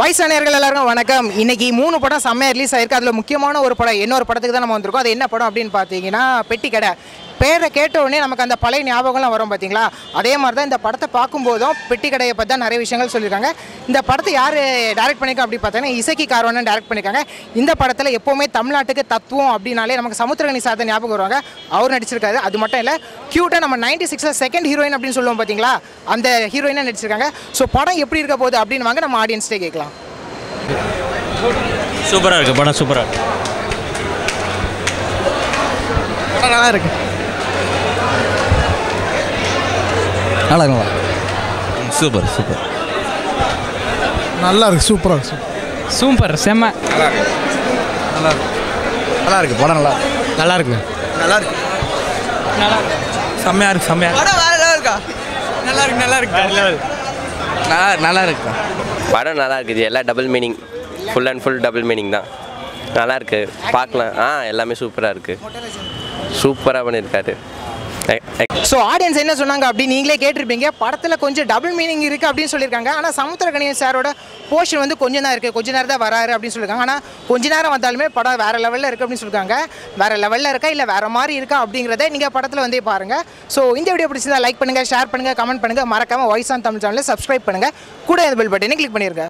voice நேயர்கள் எல்லாருக்கும் வணக்கம் இன்னைக்கு மூணு படம் செம்மையாக ரிலீஸ் ஆயிருக்கு அதில் முக்கியமான ஒரு படம் இன்னொரு படத்துக்கு தான் நம்ம வந்திருக்கோம் அது என்ன படம் அப்படின்னு பார்த்தீங்கன்னா பெட்டி கடை பேரை கேட்ட உடனே நமக்கு அந்த பழைய ஞாபகம்லாம் வரும் பார்த்தீங்களா அதே மாதிரி தான் இந்த படத்தை பார்க்கும்போதும் பெட்டி கடையை பற்றி தான் நிறைய விஷயங்கள் சொல்லியிருக்காங்க இந்த படத்தை யார் டைரக்ட் பண்ணியிருக்கா அப்படி பார்த்தீங்கன்னா இசக்கி கார்வனன் டைரக்ட் பண்ணியிருக்காங்க இந்த படத்தில் எப்போவுமே தமிழ்நாட்டுக்கு தத்துவம் அப்படின்னாலே நமக்கு சமுத்திரகனி சார்ந்த ஞாபகம் வருவாங்க அவர் நடிச்சிருக்காரு அது மட்டும் இல்லை க்யூட்டாக நம்ம நைன்டி சிக்ஸில் செகண்ட் ஹீரோயின் அப்படின்னு சொல்லுவோம் பார்த்தீங்களா அந்த ஹீரோயினாக நடிச்சிருக்காங்க ஸோ படம் எப்படி இருக்க போகுது அப்படின்னு வாங்க நம்ம ஆடியன்ஸ்டே கேட்கலாம் சூப்பராக இருக்குது படம் சூப்பராக இருக்கு படம் நல்லா இருக்கு நல்லா நல்லா சூப்பர் சூப்பர் நல்லா இருக்கு சூப்பராக இருக்கு சூப்பர் செம்ம நல்லா இருக்கு படம் நல்லா நல்லா இருக்குங்க நல்லா இருக்கு செம்மையாக இருக்கு செம்மையாக படம் வேற லெவல் இருக்கா நல்லா இருக்கு நல்லா இருக்கு நல்லா நல்லா இருக்கு படம் நல்லா இருக்குது எல்லாம் double meaning full and full double meaning தான் நல்லா இருக்கு பார்க்கலாம் ஆ எல்லாமே சூப்பராக இருக்குது சூப்பராக பண்ணியிருக்காரு எ- எ- ஸோ ஆடியன்ஸ் என்ன சொன்னாங்க அப்படின்னு நீங்களே கேட்டிருப்பீங்க படத்தில் கொஞ்சம் டபுள் மீனிங் இருக்குது அப்படின்னு சொல்லியிருக்காங்க ஆனால் சமுத்திரகணியன் சாரோட போர்ஷன் வந்து கொஞ்சம் தான் இருக்குது கொஞ்ச நேரம் தான் வராரு அப்படின்னு சொல்லியிருக்காங்க ஆனால் கொஞ்ச நேரம் வந்தாலுமே படம் வேறு லெவலில் இருக்குது அப்படின்னு சொல்லியிருக்காங்க வேறு லெவலில் இருக்கா இல்லை வேறு மாதிரி இருக்கா அப்படிங்கிறத நீங்கள் படத்தில் வந்து பாருங்கள் ஸோ இந்த வீடியோ பிடிச்சிருந்தா லைக் பண்ணுங்கள் ஷேர் பண்ணுங்கள் கமெண்ட் பண்ணுங்கள் மறக்காமல் வாய்ஸ் ஆன் தமிழ் சேனலில் சப்ஸ்கிரைப் பண்ணுங்கள் கூட இந்த பெல் பட்டனை கிளிக் பண்ணிருங்க